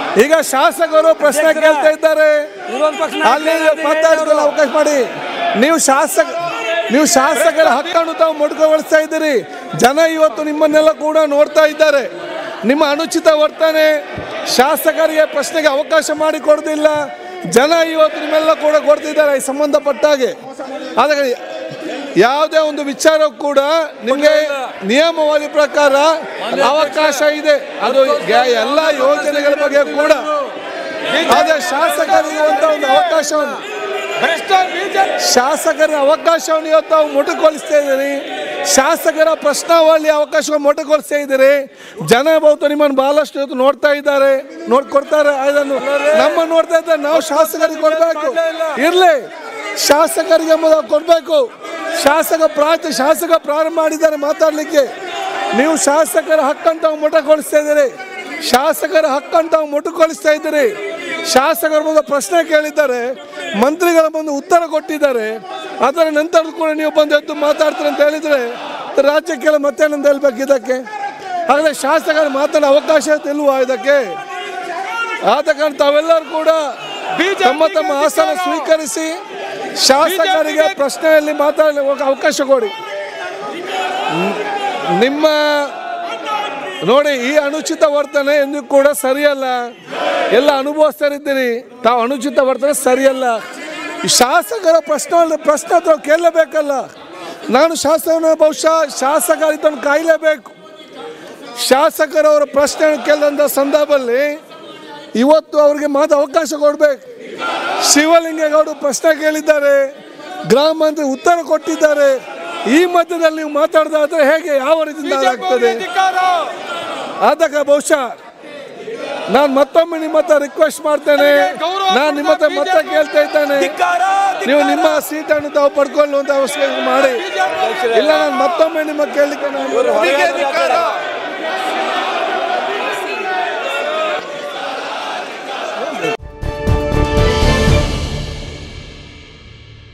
ಈಗ ಶಾಸಕರು ಪ್ರಶ್ನೆ ಕೇಳ್ತಾ ಇದ್ದಾರೆ ವಿರೋಧ ಪಕ್ಷ ಅಲ್ಲಿ ಮಾತಾಡ್ಕೊಳ್ಳೋ ಅವಕಾಶ ಮಾಡಿ ನೀವು ಶಾಸಕ ನೀವು ಶಾಸಕರ ಹಕ್ಕನ್ನು ತಾವು ಮೊಟಕುಗೊಳಿಸ್ತಾ ಇದ್ದೀರಿ ಜನ ಇವತ್ತು ನಿಮ್ಮನ್ನೆಲ್ಲ ಕೂಡ ನೋಡ್ತಾ ಇದ್ದಾರೆ ನಿಮ್ಮ ಅನುಚಿತ ವರ್ತನೆ ಶಾಸಕರಿಗೆ ಪ್ರಶ್ನೆಗೆ ಅವಕಾಶ ಮಾಡಿ ಕೊಡೋದಿಲ್ಲ ಜನ ಇವತ್ತು ನಿಮ್ಮೆಲ್ಲ ಕೂಡ ಕೊಡ್ತಿದ್ದಾರೆ ಈ ಸಂಬಂಧಪಟ್ಟ ಹಾಗೆ ಆದರೆ ಯಾವುದೇ ಒಂದು ವಿಚಾರ ಕೂಡ ನಿಮಗೆ ನಿಯಮವಾದಿ ಪ್ರಕಾರ ಅವಕಾಶ ಇದೆ ಅದು ಗ- ಎಲ್ಲ ಯೋಜನೆಗಳ ಬಗ್ಗೆ ಕೂಡ ಆದ್ರೆ ಶಾಸಕರಿಗೆ ಅಂತ ಒಂದು ಅವಕಾಶವನ್ನು ಶಾಸಕರ ಅವಕಾಶವನ್ನು ಇವತ್ತು ತಾವು ಮೊಟಕುಗೊಳಿಸ್ತಾ ಇದ್ದೀರಿ ಶಾಸಕರ ಪ್ರಶ್ನಾವಳಿ ಅವಕಾಶವನ್ನು ಮೊಟಕುಗೊಳಿಸ್ತಾ ಇದ್ದೀರಿ ಜನ ಬಹುತ ನಿಮ್ಮನ್ನು ಬಹಳಷ್ಟು ಇವತ್ತು ನೋಡ್ತಾ ಇದ್ದಾರೆ ನೋಡ್ಕೊಡ್ತಾರೆ ಅದನ್ನು ನಮ್ಮ ನೋಡ್ತಾ ಇದ್ದಾರೆ ನಾವು ಶಾಸಕರಿಗೆ ಕೊಡಬೇಕು ಇರ್ಲಿ ಶಾಸಕರಿಗೆ ಮೊದಲು ಕೊಡಬೇಕು ಶಾಸಕ ಪ್ರಾಂತ ಶಾಸಕ ಪ್ರಾರಂಭ ಮಾಡಿದ್ದಾರೆ ಮಾತಾಡಲಿಕ್ಕೆ ನೀವು ಶಾಸಕರ ಹಕ್ಕನ್ನು ತಾವು ಮೊಟಕುಗೊಳಿಸ್ತಾ ಇದ್ದೀರಿ ಶಾಸಕರ ಹಕ್ಕನ್ನು ತಾವು ಮೊಟಕುಗೊಳಿಸ್ತಾ ಇದ್ದೀರಿ ಶಾಸಕರ ಮುಂದೆ ಪ್ರಶ್ನೆ ಕೇಳಿದ್ದಾರೆ ಮಂತ್ರಿಗಳ ಮುಂದೆ ಉತ್ತರ ಕೊಟ್ಟಿದ್ದಾರೆ ಅದರ ನಂತರ ಕೂಡ ನೀವು ಬಂದು ಎದ್ದು ಮಾತಾಡ್ತೀರಿ ಅಂತ ಹೇಳಿದ್ರೆ ರಾಜ್ಯಕ್ಕೆಲ್ಲ ಮತ್ತೇನಂತ ಹೇಳ್ಬೇಕು ಇದಕ್ಕೆ ಹಾಗಾದ್ರೆ ಶಾಸಕರು ಮಾತಾಡೋ ಅವಕಾಶ ಇಲ್ವಾ ಇದಕ್ಕೆ ಆದ ಕಾರಣ ತಾವೆಲ್ಲರೂ ಕೂಡ ತಮ್ಮ ತಮ್ಮ ಆಸನ ಸ್ವೀಕರಿಸಿ ಶಾಸಕರಿಗೆ ಪ್ರಶ್ನೆಯಲ್ಲಿ ಮಾತಾಡಲಿಕ್ಕೆ ಅವಕಾಶ ಕೊಡಿ ನಿಮ್ಮ ನೋಡಿ ಈ ಅನುಚಿತ ವರ್ತನೆ ಎಂದು ಕೂಡ ಸರಿಯಲ್ಲ ಎಲ್ಲ ಅನುಭವಿಸ್ತಾರಿದ್ದೀರಿ ತಾವು ಅನುಚಿತ ವರ್ತನೆ ಸರಿಯಲ್ಲ ಈ ಶಾಸಕರ ಪ್ರಶ್ನೆ ಪ್ರಶ್ನೆ ತಾವು ಕೇಳಲೇಬೇಕಲ್ಲ ನಾನು ಶಾಸಕನ ಬಹುಶಃ ಶಾಸಕರ ಇದನ್ನು ಕಾಯಲೇಬೇಕು ಶಾಸಕರವರ ಪ್ರಶ್ನೆ ಕೇಳಿದಂಥ ಸಂದರ್ಭದಲ್ಲಿ ಇವತ್ತು ಅವರಿಗೆ ಮಾತು ಅವಕಾಶ ಕೊಡಬೇಕು ಶಿವಲಿಂಗೇಗೌಡರು ಪ್ರಶ್ನೆ ಕೇಳಿದ್ದಾರೆ ಗ್ರಾಮ ಮಂತ್ರಿ ಉತ್ತರ ಕೊಟ್ಟಿದ್ದಾರೆ ಈ ಮಧ್ಯದಲ್ಲಿ ನೀವು ಮಾತಾಡೋದಾದ್ರೆ ಹೇಗೆ ಯಾವ ರೀತಿಯಿಂದ ಆಗ್ತದೆ ಆದಾಗ ಬಹುಶಃ ನಾನು ಮತ್ತೊಮ್ಮೆ ನಿಮ್ಮ ಹತ್ರ ರಿಕ್ವೆಸ್ಟ್ ಮಾಡ್ತೇನೆ ನಾನು ನಿಮ್ಮ ಹತ್ರ ಮತ್ತೆ ಕೇಳ್ತಾ ಇದ್ದೇನೆ ನೀವು ನಿಮ್ಮ ಸೀಟನ್ನು ತಾವು ಪಡ್ಕೊಳ್ಳುವಂತ ಅವಶ್ಯಕತೆ ಮಾಡಿ ಇಲ್ಲ ನಾನು ಮತ್ತೊಮ್ಮೆ ನಿಮ್ಮ ಕೇಳಲಿಕ್ಕೆ ನಾನು